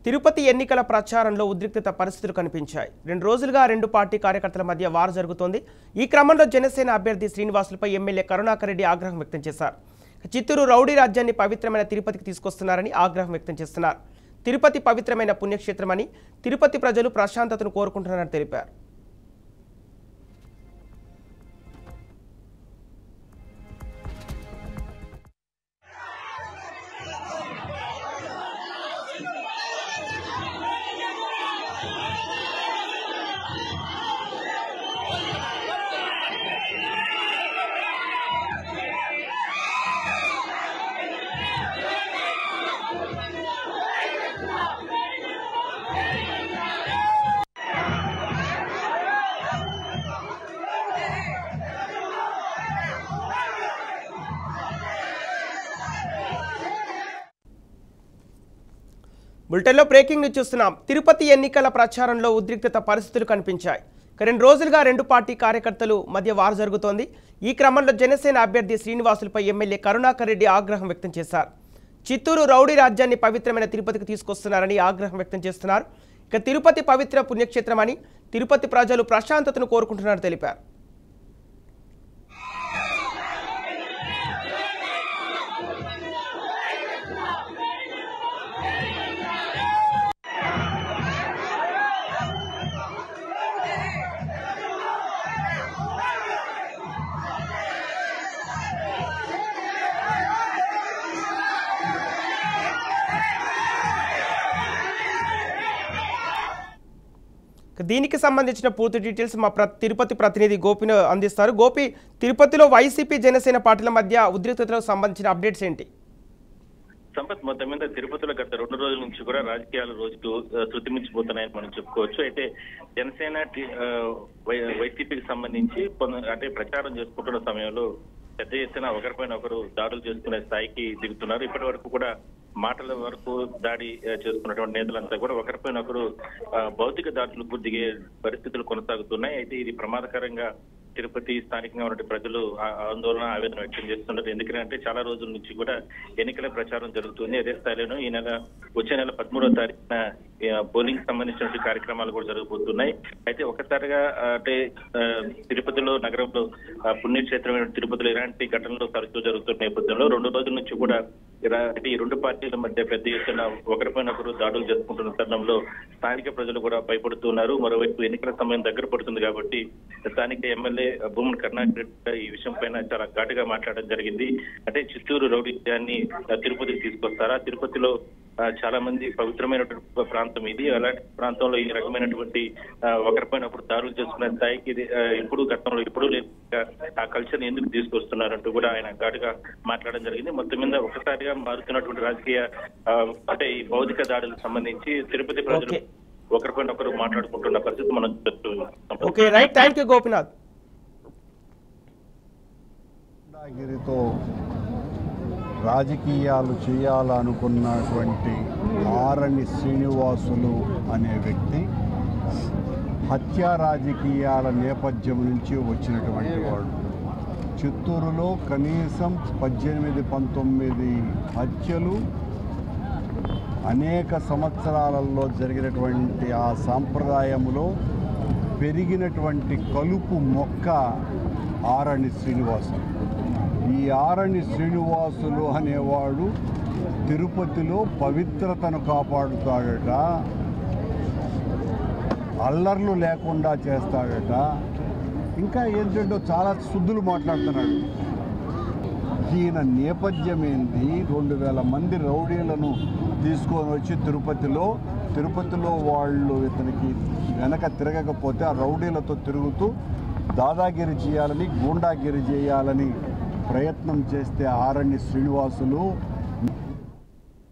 తిరుపతి ఎన్నికల ప్రచారంలో ఉద్రిక్తత పరిస్థితులు కనిపించాయి రెండు రోజులుగా రెండు పార్టీ కార్యకర్తల మధ్య వారు జరుగుతోంది ఈ క్రమంలో జనసేన అభ్యర్థి శ్రీనివాసులపై ఎమ్మెల్యే కరుణాకర్ రెడ్డి ఆగ్రహం వ్యక్తం చేశారు చిత్తూరు రౌడీ రాజ్యాన్ని పవిత్రమైన తిరుపతికి తీసుకొస్తున్నారని ఆగ్రహం వ్యక్తం చేస్తున్నారు తిరుపతి పవిత్రమైన పుణ్యక్షేత్రమని తిరుపతి ప్రజలు ప్రశాంతతను కోరుకుంటున్నారని తెలిపారు బులెటిన్లో బ్రేకింగ్ న్యూస్ చూస్తున్నాం తిరుపతి ఎన్నికల ప్రచారంలో ఉద్రిక్తత పరిస్థితులు కనిపించాయి ఇక రెండు రోజులుగా రెండు పార్టీ కార్యకర్తలు మధ్య వారు జరుగుతోంది ఈ క్రమంలో జనసేన అభ్యర్థి శ్రీనివాసులపై ఎమ్మెల్యే కరుణాకర్ రెడ్డి ఆగ్రహం వ్యక్తం చేశారు చిత్తూరు రౌడీ రాజ్యాన్ని పవిత్రమైన తిరుపతికి తీసుకొస్తున్నారని ఆగ్రహం వ్యక్తం చేస్తున్నారు ఇక తిరుపతి పవిత్ర పుణ్యక్షేత్రమని తిరుపతి ప్రజలు ప్రశాంతతను కోరుకుంటున్నారని తెలిపారు ఇక దీనికి సంబంధించిన పూర్తి డీటెయిల్స్ మా ప్ర తిరుపతి ప్రతినిధి గోపిని అందిస్తారు గోపి తిరుపతిలో వైసీపీ జనసేన పార్టీల మధ్య ఉద్రిక్తతలకు సంబంధించిన అప్డేట్స్ ఏంటి సంపత్ మొత్తం మీద తిరుపతిలో గత రెండు రోజుల నుంచి కూడా రాజకీయాలు రోజుకు ఆ, శృతిమించిపోతున్నాయని మనం చెప్పుకోవచ్చు అయితే జనసేన టి- ఆ, వై- వైసీపీకి సంబంధించి కొన- అంటే ప్రచారం చేసుకుంటున్న సమయంలో పెద్ద ఎత్తున ఒకరిపైన ఒకరు దాడులు చేసుకునే స్థాయికి దిగుతున్నారు ఇప్పటి వరకు కూడా మాటల వరకు దాడి ఆ, చేసుకున్నటువంటి నేతలంతా కూడా ఒకరిపైన ఒకరు ఆ, భౌతిక దాడులకు దిగే పరిస్థితులు కొనసాగుతున్నాయి అయితే ఇది ప్రమాదకరంగా తిరుపతి స్థానికంగా ఉన్న ప్రజలు ఆ- ఆందోళన ఆవేదన వ్యక్తం చేస్తున్నారు ఎందుకంటే చాలా రోజుల నుంచి కూడా ఎన్నికల ప్రచారం జరుగుతుంది అదే స్థాయిలోనూ ఈ నెల వచ్చే నెల పదమూడవ తారీఖున ఆ, పోలింగ్ సంబంధించినటువంటి కార్యక్రమాలు కూడా జరగబోతున్నాయి అయితే ఒకసారిగా ఆ, అంటే ఆ, తిరుపతిలో నగరంలో ఆ, పుణ్యక్షేత్రమైన తిరుపతిలో ఇలాంటి ఘటనలు తరచూ జరుగుతున్న నేపథ్యంలో రెండు రోజుల నుంచి కూడా ఇలా అంటే ఈ రెండు పార్టీల మధ్య పెద్ద ఎత్తున ఒకరిపైన ఒకరు దాడులు జరుపుకుంటున్న తరుణంలో స్థానిక ప్రజలు కూడా భయపడుతున్నారు మరోవైపు ఎన్నికల సమయం దగ్గర పడుతుంది కాబట్టి స్థానిక ఎమ్మెల్యే భూమన్ కరుణాకర్ రెడ్డి ఈ విషయం పైన చాలా ఘాటుగా మాట్లాడడం జరిగింది అంటే చిత్తూరు రౌడీత్యాన్ని ఆ, తిరుపతికి తీసుకొస్తారా తిరుపతిలో ఆ, చాలా మంది పవిత్రమైనటువంటి ప్రాంతం ఇది అలాంటి ప్రాంతంలో ఈ రకమైనటువంటి ఆ, ఒకరిపైన ఒకరు దాడులు చేసుకునే స్థాయికి ఇది ఆ, ఎప్పుడు గతంలో ఎప్పుడు లేదు ఆ కల్చర్ ఎందుకు తీసుకొస్తున్నారంటూ కూడా ఆయన ఘాటుగా మాట్లాడడం జరిగింది మొత్తం మీద ఒకసారిగా మారుతున్నటువంటి రాజకీయ ఆ, అంటే ఈ భౌతిక దాడులకు సంబంధించి తిరుపతి ప్రజలు ఓకే. ఒకరిపైన ఒకరు మాట్లాడుకుంటున్న పరిస్థితి మనం చూస్తున్నాం. Okay right thank you Gopinath గుండాగిరితో రాజకీయాలు చేయాలనుకున్నటువంటి ఆరణి శ్రీనివాసులు అనే వ్యక్తి హత్యా రాజకీయాల నేపథ్యం నుంచి వచ్చినటువంటి వాడు చిత్తూరులో కనీసం పద్దెనిమిది పంతొమ్మిది హత్యలు అనేక సంవత్సరాలలో జరిగినటువంటి ఆ సాంప్రదాయములో పెరిగినటువంటి కలుపు మొక్క ఆరణి శ్రీనివాసులు ఈ ఆరణి శ్రీనివాసులు అనేవాడు తిరుపతిలో పవిత్రతను కాపాడుతాడట అల్లర్లు లేకుండా చేస్తాడట ఇంకా ఏంటంటో చాలా శుద్ధులు మాట్లాడుతున్నాడు ఈయన నేపథ్యం ఏంది రెండు వేల మంది రౌడీలను తీసుకొని వచ్చి తిరుపతిలో తిరుపతిలో వాళ్ళు ఇతనికి వెనక తిరగకపోతే ఆ రౌడీలతో తిరుగుతూ దాదాగిరి చేయాలని గూండాగిరి చేయాలని ప్రయత్నం చేస్తే ఆరణ్య శ్రీనివాసులు